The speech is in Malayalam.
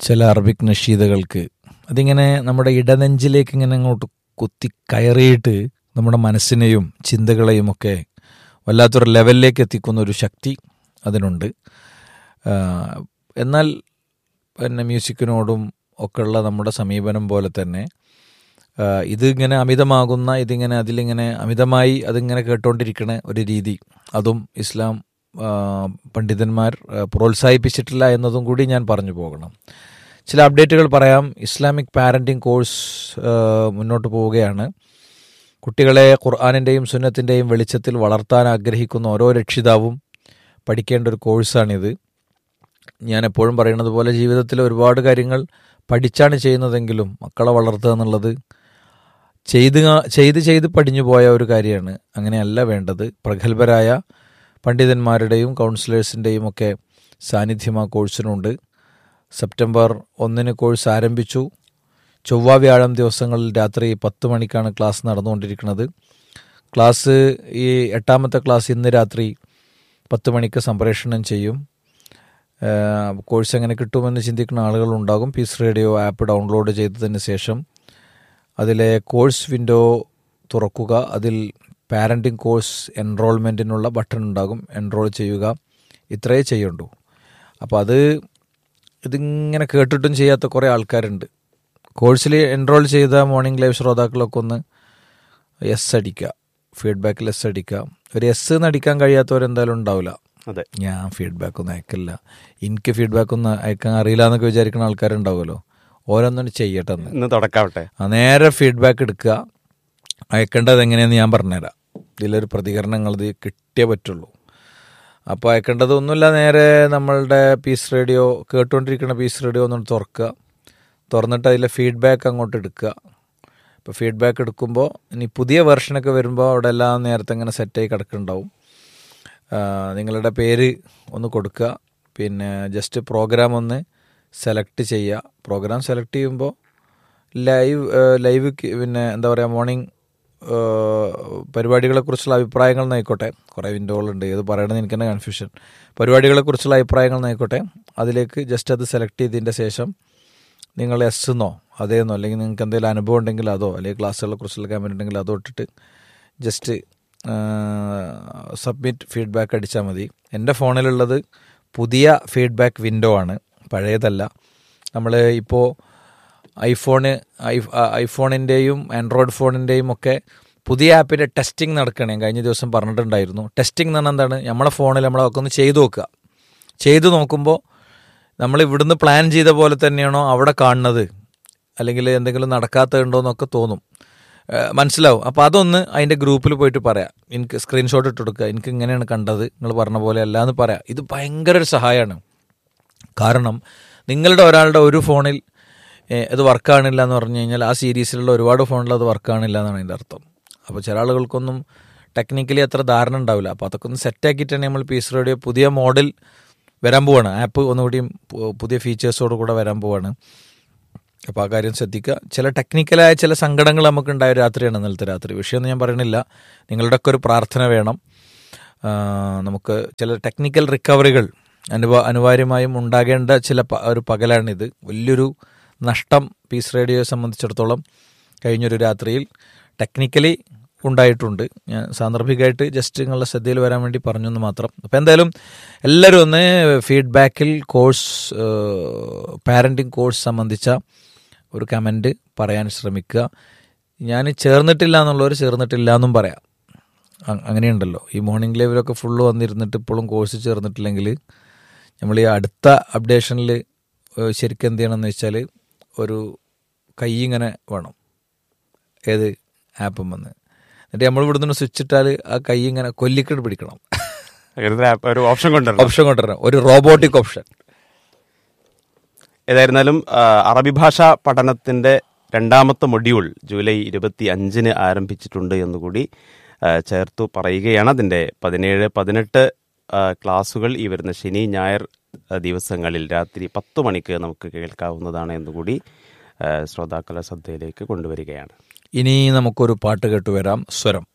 ചില അറബിക് നഷീദകൾക്ക് അതിങ്ങനെ നമ്മുടെ ഇടനെഞ്ചിലേക്ക് ഇങ്ങനെ അങ്ങോട്ട് കുത്തി കയറിയിട്ട് നമ്മുടെ മനസ്സിനെയും ചിന്തകളെയും ഒക്കെ വല്ലാത്തൊരു ലെവലിലേക്ക് എത്തിക്കുന്ന ഒരു ശക്തി അതിനുണ്ട് ആ, എന്നാൽ പിന്നെ മ്യൂസിക്കിനോടും ഒക്കെയുള്ള നമ്മുടെ സമീപനം പോലെ തന്നെ ആ, ഇതിങ്ങനെ അമിതമാകുന്ന ഇതിങ്ങനെ അതിലിങ്ങനെ അമിതമായി അതിങ്ങനെ കേട്ടുകൊണ്ടിരിക്കണ ഒരു രീതി അതും ഇസ്ലാം ആ, പണ്ഡിതന്മാർ ആ, പ്രോത്സാഹിപ്പിച്ചിട്ടില്ല എന്നതും കൂടി ഞാൻ പറഞ്ഞു പോകണം ചില അപ്ഡേറ്റുകൾ പറയാം ഇസ്ലാമിക് പാരൻറ്റിംഗ് കോഴ്സ് ആ, മുന്നോട്ട് പോവുകയാണ് കുട്ടികളെ ഖുർആാനിൻ്റെയും സുന്നത്തിൻ്റെയും വെളിച്ചത്തിൽ വളർത്താൻ ആഗ്രഹിക്കുന്ന ഓരോ രക്ഷിതാവും പഠിക്കേണ്ട ഒരു കോഴ്സാണിത് ഞാൻ എപ്പോഴും പറയുന്നത് പോലെ ജീവിതത്തിൽ ഒരുപാട് കാര്യങ്ങൾ പഠിച്ചാണ് ചെയ്യുന്നതെങ്കിലും മക്കളെ വളർത്തുക എന്നുള്ളത് ചെയ്ത് കാ- ചെയ്ത് ചെയ്ത് പഠിഞ്ഞു പോയ ഒരു കാര്യമാണ് അങ്ങനെയല്ല വേണ്ടത് പ്രഗത്ഭരായ പണ്ഡിതന്മാരുടെയും കൗൺസിലേഴ്സിൻ്റെയും ഒക്കെ സാന്നിധ്യം ആ കോഴ്സിനുണ്ട് സെപ്റ്റംബർ ഒന്നിന് കോഴ്സ് ആരംഭിച്ചു ചൊവ്വ വ്യാഴം ദിവസങ്ങളിൽ രാത്രി പത്ത് മണിക്കാണ് ക്ലാസ് നടന്നുകൊണ്ടിരിക്കുന്നത് ക്ലാസ് ഈ എട്ടാമത്തെ ക്ലാസ് ഇന്ന് രാത്രി പത്ത് മണിക്ക് സംപ്രേഷണം ചെയ്യും ഏഹ് കോഴ്സ് എങ്ങനെ കിട്ടുമെന്ന് ചിന്തിക്കുന്ന ആളുകളുണ്ടാകും പീസ് റേഡിയോ ആപ്പ് ഡൗൺലോഡ് ചെയ്തതിന് ശേഷം അതിലെ കോഴ്സ് വിൻഡോ തുറക്കുക അതിൽ പാരൻറ്റിംഗ് കോഴ്സ് എൻറോൾമെൻറ്റിനുള്ള ബട്ടൺ ഉണ്ടാകും എൻറോൾ ചെയ്യുക ഇത്രയേ ചെയ്യുള്ളൂ അപ്പോൾ അത് ഇതിങ്ങനെ കേട്ടിട്ടും ചെയ്യാത്ത കുറേ ആൾക്കാരുണ്ട് കോഴ്സിൽ എൻറോൾ ചെയ്ത മോർണിംഗ് ലൈവ് ശ്രോതാക്കളൊക്കെ ഒന്ന് എസ് അടിക്കുക ഫീഡ്ബാക്കിൽ എസ് അടിക്കുക ഒരു എസ് എന്ന് അടിക്കാൻ കഴിയാത്തവരെന്തായാലും ഉണ്ടാവില്ല അതെ ഞാൻ ഫീഡ്ബാക്ക് ഒന്നും അയക്കില്ല എനിക്ക് ഫീഡ്ബാക്ക് ഒന്നും അയക്കാൻ അറിയില്ല എന്നൊക്കെ വിചാരിക്കുന്ന ആൾക്കാരുണ്ടാവുമല്ലോ ഓരോന്നും ചെയ്യട്ടെ എന്ന് ഇന്ന് തുടക്കാവട്ടെ ആ നേരെ ഫീഡ്ബാക്ക് എടുക്കുക അയക്കേണ്ടത് എങ്ങനെയാണെന്ന് ഞാൻ പറഞ്ഞുതരാം ഇതിലൊരു പ്രതികരണങ്ങൾ ഇത് കിട്ടിയേ പറ്റുള്ളൂ അപ്പോൾ അയക്കേണ്ടത് ഒന്നുമില്ല നേരെ നമ്മളുടെ പീസ് റേഡിയോ കേട്ടുകൊണ്ടിരിക്കുന്ന പീസ് റേഡിയോ ഒന്ന് തുറക്കുക തുറന്നിട്ട് അതിലെ ഫീഡ്ബാക്ക് അങ്ങോട്ട് എടുക്കുക ഇപ്പോൾ ഫീഡ്ബാക്ക് എടുക്കുമ്പോൾ ഇനി പുതിയ വെർഷനൊക്കെ വരുമ്പോൾ അവിടെ എല്ലാം നേരത്തെ ഇങ്ങനെ സെറ്റായി കിടക്കുന്നുണ്ടാവും ആ, നിങ്ങളുടെ പേര് ഒന്ന് കൊടുക്കുക പിന്നെ ജസ്റ്റ് പ്രോഗ്രാം ഒന്ന് സെലക്ട് ചെയ്യുക പ്രോഗ്രാം സെലക്ട് ചെയ്യുമ്പോൾ ലൈവ് ലൈവ് ക്ക് പിന്നെ എന്താ പറയുക മോർണിംഗ് പരിപാടികളെക്കുറിച്ചുള്ള അഭിപ്രായങ്ങൾ എന്നായിക്കോട്ടെ കുറേ വിൻഡോകളുണ്ട് ഏത് പറയണമെന്ന് എനിക്ക് തന്നെ കൺഫ്യൂഷൻ പരിപാടികളെക്കുറിച്ചുള്ള അഭിപ്രായങ്ങൾ എന്നായിക്കോട്ടെ അതിലേക്ക് ജസ്റ്റ് അത് സെലക്ട് ചെയ്തതിൻ്റെ ശേഷം നിങ്ങൾ എസ് എന്നോ അതേന്നോ അല്ലെങ്കിൽ നിങ്ങൾക്ക് എന്തെങ്കിലും അനുഭവം ഉണ്ടെങ്കിൽ അതോ അല്ലെങ്കിൽ ക്ലാസ്സുകളെ കുറിച്ചുള്ള കമൻറ്റ് ഉണ്ടെങ്കിൽ അതോ ഇട്ടിട്ട് ജസ്റ്റ് സബ്മിറ്റ് ഫീഡ്ബാക്ക് അടിച്ചാൽ മതി എൻ്റെ ഫോണിലുള്ളത് പുതിയ ഫീഡ്ബാക്ക് വിൻഡോ ആണ് പഴയതല്ല നമ്മൾ ഇപ്പോൾ ഐഫോണ് ഐ ഐഫോണിൻ്റെയും ആൻഡ്രോയിഡ് ഫോണിൻ്റെയും ഒക്കെ പുതിയ ആപ്പിൻ്റെ ടെസ്റ്റിംഗ് നടക്കണേ കഴിഞ്ഞ ദിവസം പറഞ്ഞിട്ടുണ്ടായിരുന്നു ടെസ്റ്റിംഗ് എന്ന് പറഞ്ഞാൽ എന്താണ് നമ്മളെ ഫോണിൽ നമ്മളൊക്കെ ഒന്ന് ചെയ്തു നോക്കുക ചെയ്തു നോക്കുമ്പോൾ നമ്മൾ ഇവിടുന്ന് പ്ലാൻ ചെയ്ത പോലെ തന്നെയാണോ അവിടെ കാണുന്നത് അല്ലെങ്കിൽ എന്തെങ്കിലും നടക്കാത്തതുണ്ടോ എന്നൊക്കെ തോന്നും ഏഹ് മനസ്സിലാവും അപ്പോൾ അതൊന്ന് അതിൻ്റെ ഗ്രൂപ്പിൽ പോയിട്ട് പറയാം എനിക്ക് സ്ക്രീൻഷോട്ട് ഇട്ട് കൊടുക്കുക എനിക്ക് ഇങ്ങനെയാണ് കണ്ടത് നിങ്ങൾ പറഞ്ഞ പോലെ അല്ല എന്ന് പറയാം ഇത് ഭയങ്കര ഒരു സഹായമാണ് കാരണം നിങ്ങളുടെ ഒരാളുടെ ഒരു ഫോണിൽ ഏഹ്, ഇത് വർക്കാണില്ല എന്ന് പറഞ്ഞു കഴിഞ്ഞാൽ ആ സീരീസിലുള്ള ഒരുപാട് ഫോണിൽ അത് വർക്കാണില്ല എന്നാണ് അതിൻ്റെ അർത്ഥം അപ്പോൾ ചില ആളുകൾക്കൊന്നും ടെക്നിക്കലി അത്ര ധാരണ ഉണ്ടാവില്ല അപ്പോൾ അതൊക്കെ ഒന്ന് സെറ്റാക്കിയിട്ടാണ് നമ്മൾ പീസ് റേഡിയോ പുതിയ മോഡൽ വരാൻ പോവാണ് ആപ്പ് ഒന്നുകൂടിയും പു- പുതിയ ഫീച്ചേഴ്സോട് കൂടെ വരാൻ പോവാണ് അപ്പോൾ ആ കാര്യം ശ്രദ്ധിക്കുക ചില ടെക്നിക്കലായ ചില സങ്കടങ്ങൾ നമുക്ക് ഉണ്ടായ രാത്രിയാണ് ഇന്നലത്തെ രാത്രി വിഷയമൊന്നും ഞാൻ പറയണില്ല നിങ്ങളുടെയൊക്കെ ഒരു പ്രാർത്ഥന വേണം ആ, നമുക്ക് ചില ടെക്നിക്കൽ റിക്കവറികൾ അനുവ അനിവാര്യമായും ഉണ്ടാകേണ്ട ചില പ- ഒരു പകലാണിത് വലിയൊരു നഷ്ടം പീസ് റേഡിയോയെ സംബന്ധിച്ചിടത്തോളം കഴിഞ്ഞൊരു രാത്രിയിൽ ടെക്നിക്കലി ഉണ്ടായിട്ടുണ്ട് ഞാൻ സാന്ദർഭികമായിട്ട് ജസ്റ്റ് നിങ്ങളുടെ ശ്രദ്ധയിൽ വരാൻ വേണ്ടി പറഞ്ഞു എന്ന് മാത്രം അപ്പോൾ എന്തായാലും എല്ലാവരും ഒന്ന് ഫീഡ്ബാക്കിൽ കോഴ്സ് പാരൻറ്റിങ് കോഴ്സ് സംബന്ധിച്ച ഒരു കമൻറ്റ് പറയാൻ ശ്രമിക്കുക ഞാൻ ചേർന്നിട്ടില്ല എന്നുള്ളവർ ചേർന്നിട്ടില്ല എന്നും പറയാം അ- അങ്ങനെയുണ്ടല്ലോ ഈ മോർണിംഗ് ലൈവിലൊക്കെ ഫുള്ള് വന്നിരുന്നിട്ട് ഇപ്പോഴും കോഴ്സ് ചേർന്നിട്ടില്ലെങ്കിൽ നമ്മൾ ഈ അടുത്ത അപ്ഡേഷനിൽ ശരിക്കും എന്ത് ചെയ്യണമെന്ന് വെച്ചാൽ ഒരു കൈ ഇങ്ങനെ വേണം ഏത് ആപ്പും വന്ന് എന്നിട്ട് നമ്മൾ ഇവിടുന്ന് സ്വിച്ച് ഇട്ടാൽ ആ കൈ ഇങ്ങനെ കൊല്ലിക്കട്ട് പിടിക്കണം അങ്ങനത്തെ app- ഒരു ഓപ്ഷൻ കൊണ്ടുവരണം ഓപ്ഷൻ കൊണ്ടുവരണം ഒരു റോബോട്ടിക് ഓപ്ഷൻ ഏതായിരുന്നാലും ആ, അറബി ഭാഷാ പഠനത്തിന്റെ രണ്ടാമത്തെ മൊഡ്യൂൾ ജൂലൈ ഇരുപത്തി അഞ്ചിന് ആരംഭിച്ചിട്ടുണ്ട് എന്നുകൂടി ആ, ചേർത്തു പറയുകയാണ് അതിന്റെ പതിനേഴ് പതിനെട്ട് ആ, ക്ലാസുകൾ ഈ വരുന്ന ശനി ഞായർ ആ, ദിവസങ്ങളിൽ രാത്രി പത്ത് മണിക്ക് നമുക്ക് കേൾക്കാവുന്നതാണ് എന്നുകൂടി ആ, ശ്രോതാക്കളെ ശ്രദ്ധയിലേക്ക് കൊണ്ടുവരികയാണ് ഇനി നമുക്കൊരു പാട്ട് കേട്ടു വരാം സ്വരം